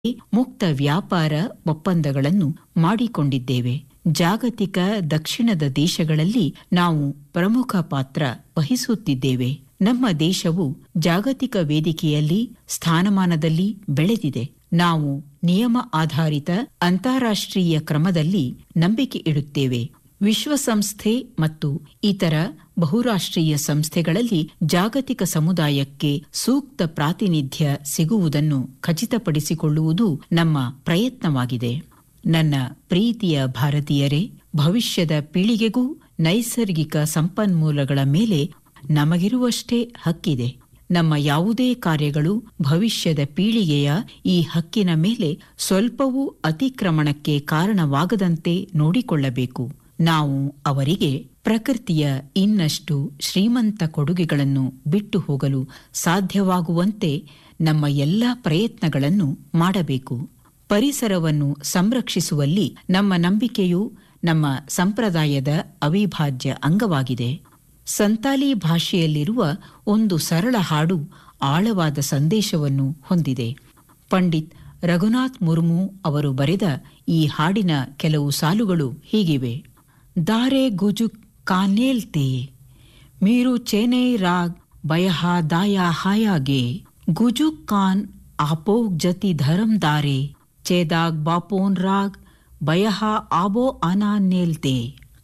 ಮುಕ್ತ ವ್ಯಾಪಾರ ಒಪ್ಪಂದಗಳನ್ನು ಮಾಡಿಕೊಂಡಿದ್ದೇವೆ ಜಾಗತಿಕ ದಕ್ಷಿಣದ ದೇಶಗಳಲ್ಲಿ ನಾವು ಪ್ರಮುಖ ಪಾತ್ರ ವಹಿಸುತ್ತಿದ್ದೇವೆ ನಮ್ಮ ದೇಶವು ಜಾಗತಿಕ ವೇದಿಕೆಯಲ್ಲಿ ಸ್ಥಾನಮಾನದಲ್ಲಿ ಬೆಳೆದಿದೆ ನಾವು ನಿಯಮ ಆಧಾರಿತ ಅಂತಾರಾಷ್ಟ್ರೀಯ ಕ್ರಮದಲ್ಲಿ ನಂಬಿಕೆ ಇಡುತ್ತೇವೆ ವಿಶ್ವಸಂಸ್ಥೆ ಮತ್ತು ಇತರ ಬಹುರಾಷ್ಟ್ರೀಯ ಸಂಸ್ಥೆಗಳಲ್ಲಿ ಜಾಗತಿಕ ಸಮುದಾಯಕ್ಕೆ ಸೂಕ್ತ ಪ್ರಾತಿನಿಧ್ಯ ಸಿಗುವುದನ್ನು ಖಚಿತಪಡಿಸಿಕೊಳ್ಳುವುದು ನಮ್ಮ ಪ್ರಯತ್ನವಾಗಿದೆ ನನ್ನ ಪ್ರೀತಿಯ ಭಾರತೀಯರೇ ಭವಿಷ್ಯದ ಪೀಳಿಗೆಗೂ ನೈಸರ್ಗಿಕ ಸಂಪನ್ಮೂಲಗಳ ಮೇಲೆ ನಮಗಿರುವಷ್ಟೇ ಹಕ್ಕಿದೆ ನಮ್ಮ ಯಾವುದೇ ಕಾರ್ಯಗಳು ಭವಿಷ್ಯದ ಪೀಳಿಗೆಯ ಈ ಹಕ್ಕಿನ ಮೇಲೆ ಸ್ವಲ್ಪವೂ ಅತಿಕ್ರಮಣಕ್ಕೆ ಕಾರಣವಾಗದಂತೆ ನೋಡಿಕೊಳ್ಳಬೇಕು ನಾವು ಅವರಿಗೆ ಪ್ರಕೃತಿಯ ಇನ್ನಷ್ಟು ಶ್ರೀಮಂತ ಕೊಡುಗೆಗಳನ್ನು ಬಿಟ್ಟು ಹೋಗಲು ಸಾಧ್ಯವಾಗುವಂತೆ ನಮ್ಮ ಎಲ್ಲ ಪ್ರಯತ್ನಗಳನ್ನು ಮಾಡಬೇಕು ಪರಿಸರವನ್ನು ಸಂರಕ್ಷಿಸುವಲ್ಲಿ ನಮ್ಮ ನಂಬಿಕೆಯು ನಮ್ಮ ಸಂಪ್ರದಾಯದ ಅವಿಭಾಜ್ಯ ಅಂಗವಾಗಿದೆ ಸಂತಾಲಿ ಭಾಷೆಯಲ್ಲಿರುವ ಒಂದು ಸರಳ ಹಾಡು ಆಳವಾದ ಸಂದೇಶವನ್ನು ಹೊಂದಿದೆ ಪಂಡಿತ್ ರಘುನಾಥ್ ಮುರ್ಮು ಅವರು ಬರೆದ ಈ ಹಾಡಿನ ಕೆಲವು ಸಾಲುಗಳು ಹೀಗಿವೆ ದಾರೆ ಗುಜುಕ್ ಕಾನೇಲ್ತೆ ಮೀರು ಚೆನೈ ರಾಗ್ ಬಯಹಾ ದಾಯಾ ಹಾಯಾಗೆ ಗುಜುಕ್ ಕಾನ್ ಆಪೋಗ್ ಜತಿ ಧರಂ ದಾರೆ ಚೇದಾಗ್ ಬಾಪೋನ್ ರಾಗ್ ಬಯಹಾ ಆಬೋ ಅನಾ ನೇಲ್ತೆ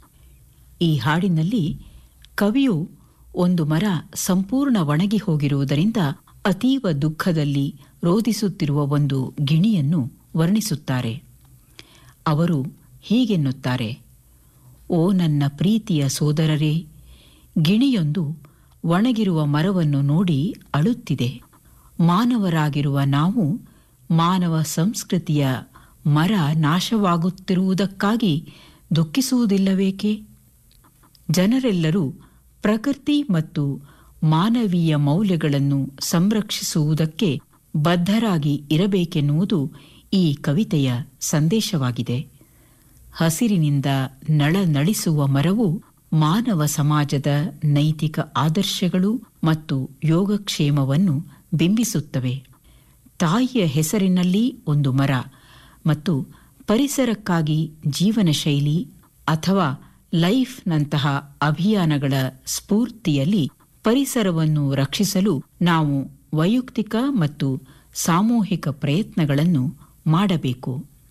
ಈ ಹಾಡಿನಲ್ಲಿ ಕವಿಯು ಒಂದು ಮರ ಸಂಪೂರ್ಣ ಒಣಗಿ ಹೋಗಿರುವುದರಿಂದ ಅತೀವ ದುಃಖದಲ್ಲಿ ರೋಧಿಸುತ್ತಿರುವ ಒಂದು ಗಿಣಿಯನ್ನು ವರ್ಣಿಸುತ್ತಾರೆ ಅವರು ಹೀಗೆನ್ನುತ್ತಾರೆ ಓ ನನ್ನ ಪ್ರೀತಿಯ ಸೋದರರೇ ಗಿಣಿಯೊಂದು ಒಣಗಿರುವ ಮರವನ್ನು ನೋಡಿ ಅಳುತ್ತಿದೆ ಮಾನವರಾಗಿರುವ ನಾವು ಮಾನವ ಸಂಸ್ಕೃತಿಯ ಮರ ನಾಶವಾಗುತ್ತಿರುವುದಕ್ಕಾಗಿ ದುಃಖಿಸುವುದಿಲ್ಲವೇಕೆ ಜನರೆಲ್ಲರೂ ಪ್ರಕೃತಿ ಮತ್ತು ಮಾನವೀಯ ಮೌಲ್ಯಗಳನ್ನು ಸಂರಕ್ಷಿಸುವುದಕ್ಕೆ ಬದ್ಧರಾಗಿ ಇರಬೇಕೆನ್ನುವುದು ಈ ಕವಿತೆಯ ಸಂದೇಶವಾಗಿದೆ ಹಸಿರಿನಿಂದ ನಳನಳಿಸುವ ಮರವು ಮಾನವ ಸಮಾಜದ ನೈತಿಕ ಆದರ್ಶಗಳು ಮತ್ತು ಯೋಗಕ್ಷೇಮವನ್ನು ಬಿಂಬಿಸುತ್ತವೆ ತಾಯಿಯ ಹೆಸರಿನಲ್ಲಿ ಒಂದು ಮರ ಮತ್ತು ಪರಿಸರಕ್ಕಾಗಿ ಜೀವನ ಶೈಲಿ ಅಥವಾ ಲೈಫ್ನಂತಹ ಅಭಿಯಾನಗಳ ಸ್ಫೂರ್ತಿಯಲ್ಲಿ ಪರಿಸರವನ್ನು ರಕ್ಷಿಸಲು ನಾವು ವೈಯಕ್ತಿಕ ಮತ್ತು ಸಾಮೂಹಿಕ ಪ್ರಯತ್ನಗಳನ್ನು ಮಾಡಬೇಕು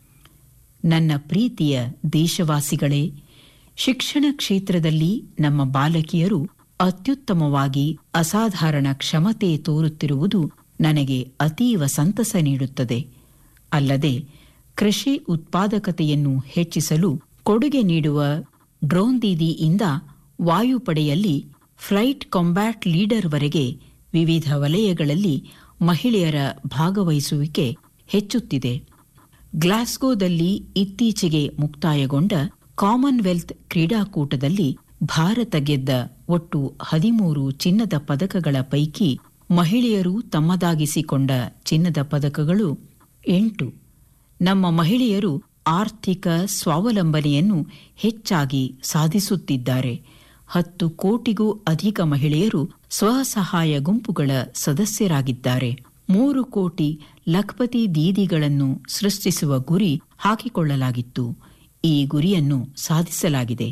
ನನ್ನ ಪ್ರೀತಿಯ ದೇಶವಾಸಿಗಳೇ ಶಿಕ್ಷಣ ಕ್ಷೇತ್ರದಲ್ಲಿ ನಮ್ಮ ಬಾಲಕಿಯರು ಅತ್ಯುತ್ತಮವಾಗಿ ಅಸಾಧಾರಣ ಕ್ಷಮತೆ ತೋರುತ್ತಿರುವುದು ನನಗೆ ಅತೀವ ಸಂತಸ ನೀಡುತ್ತದೆ ಅಲ್ಲದೆ ಕೃಷಿ ಉತ್ಪಾದಕತೆಯನ್ನು ಹೆಚ್ಚಿಸಲು ಕೊಡುಗೆ ನೀಡುವ ಡ್ರೋನ್ ದೀದಿಯಿಂದ ವಾಯುಪಡೆಯಲ್ಲಿ ಫ್ಲೈಟ್ ಕಾಂಬ್ಯಾಟ್ ಲೀಡರ್ವರೆಗೆ ವಿವಿಧ ವಲಯಗಳಲ್ಲಿ ಮಹಿಳೆಯರ ಭಾಗವಹಿಸುವಿಕೆ ಹೆಚ್ಚುತ್ತಿದೆ ಗ್ಲಾಸ್ಗೋದಲ್ಲಿ ಇತ್ತೀಚೆಗೆ ಮುಕ್ತಾಯಗೊಂಡ ಕಾಮನ್ವೆಲ್ತ್ ಕ್ರೀಡಾಕೂಟದಲ್ಲಿ ಭಾರತ ಗೆದ್ದ ಒಟ್ಟು ಹದಿಮೂರು ಚಿನ್ನದ ಪದಕಗಳ ಪೈಕಿ ಮಹಿಳೆಯರು ತಮ್ಮದಾಗಿಸಿಕೊಂಡ ಚಿನ್ನದ ಪದಕಗಳು ಎಂಟು ನಮ್ಮ ಮಹಿಳೆಯರು ಆರ್ಥಿಕ ಸ್ವಾವಲಂಬನೆಯನ್ನು ಹೆಚ್ಚಾಗಿ ಸಾಧಿಸುತ್ತಿದ್ದಾರೆ ಹತ್ತು ಕೋಟಿಗೂ ಅಧಿಕ ಮಹಿಳೆಯರು ಸ್ವಸಹಾಯ ಗುಂಪುಗಳ ಸದಸ್ಯರಾಗಿದ್ದಾರೆ ಮೂರು ಕೋಟಿ ಲಖ್ಪತಿ ದೀದಿಗಳನ್ನು ಸೃಷ್ಟಿಸುವ ಗುರಿ ಹಾಕಿಕೊಳ್ಳಲಾಗಿತ್ತು ಈ ಗುರಿಯನ್ನು ಸಾಧಿಸಲಾಗಿದೆ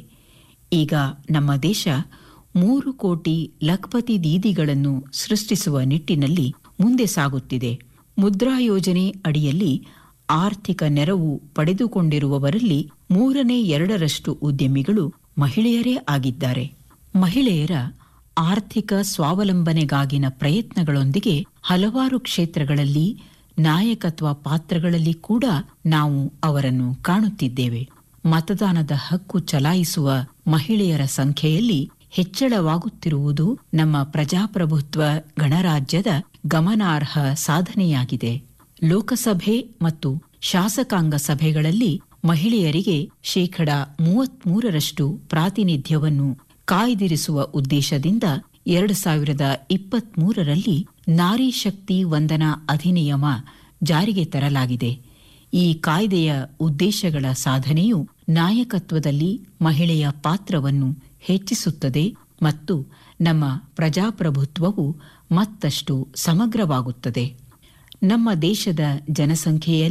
ಈಗ ನಮ್ಮ ದೇಶ ಮೂರು ಕೋಟಿ ಲಖ್ಪತಿ ದೀದಿಗಳನ್ನು ಸೃಷ್ಟಿಸುವ ನಿಟ್ಟಿನಲ್ಲಿ ಮುಂದೆ ಸಾಗುತ್ತಿದೆ ಮುದ್ರಾ ಯೋಜನೆ ಅಡಿಯಲ್ಲಿ ಆರ್ಥಿಕ ನೆರವು ಪಡೆದುಕೊಂಡಿರುವವರಲ್ಲಿ ಮೂರನೇ ಎರಡರಷ್ಟು ಉದ್ಯಮಿಗಳು ಮಹಿಳೆಯರೇ ಆಗಿದ್ದಾರೆ ಮಹಿಳೆಯರ ಆರ್ಥಿಕ ಸ್ವಾವಲಂಬನೆಗಾಗಿನ ಪ್ರಯತ್ನಗಳೊಂದಿಗೆ ಹಲವಾರು ಕ್ಷೇತ್ರಗಳಲ್ಲಿ ನಾಯಕತ್ವ ಪಾತ್ರಗಳಲ್ಲಿ ಕೂಡ ನಾವು ಅವರನ್ನು ಕಾಣುತ್ತಿದ್ದೇವೆ ಮತದಾನದ ಹಕ್ಕು ಚಲಾಯಿಸುವ ಮಹಿಳೆಯರ ಸಂಖ್ಯೆಯಲ್ಲಿ ಹೆಚ್ಚಳವಾಗುತ್ತಿರುವುದು ನಮ್ಮ ಪ್ರಜಾಪ್ರಭುತ್ವ ಗಣರಾಜ್ಯದ ಗಮನಾರ್ಹ ಸಾಧನೆಯಾಗಿದೆ ಲೋಕಸಭೆ ಮತ್ತು ಶಾಸಕಾಂಗ ಸಭೆಗಳಲ್ಲಿ ಮಹಿಳೆಯರಿಗೆ ಶೇಕಡ ಮೂವತ್ಮೂರರಷ್ಟು ಪ್ರಾತಿನಿಧ್ಯವನ್ನು ಕಾಯ್ದಿರಿಸುವ ಉದ್ದೇಶದಿಂದ ಎರಡು ಸಾವಿರದ ಇಪ್ಪತ್ಮೂರರಲ್ಲಿ ನಾರಿ ಶಕ್ತಿ ವಂದನಾ ಅಧಿನಿಯಮ ಜಾರಿಗೆ ತರಲಾಗಿದೆ ಈ ಕಾಯ್ದೆಯ ಉದ್ದೇಶಗಳ ಸಾಧನೆಯು ನಾಯಕತ್ವದಲ್ಲಿ ಮಹಿಳೆಯ ಪಾತ್ರವನ್ನು ಹೆಚ್ಚಿಸುತ್ತದೆ ಮತ್ತು ನಮ್ಮ ಪ್ರಜಾಪ್ರಭುತ್ವವು ಮತ್ತಷ್ಟು ಸಮಗ್ರವಾಗುತ್ತದೆ ನಮ್ಮ ದೇಶದ ಜನಸಂಖ್ಯೆಯಲ್ಲಿ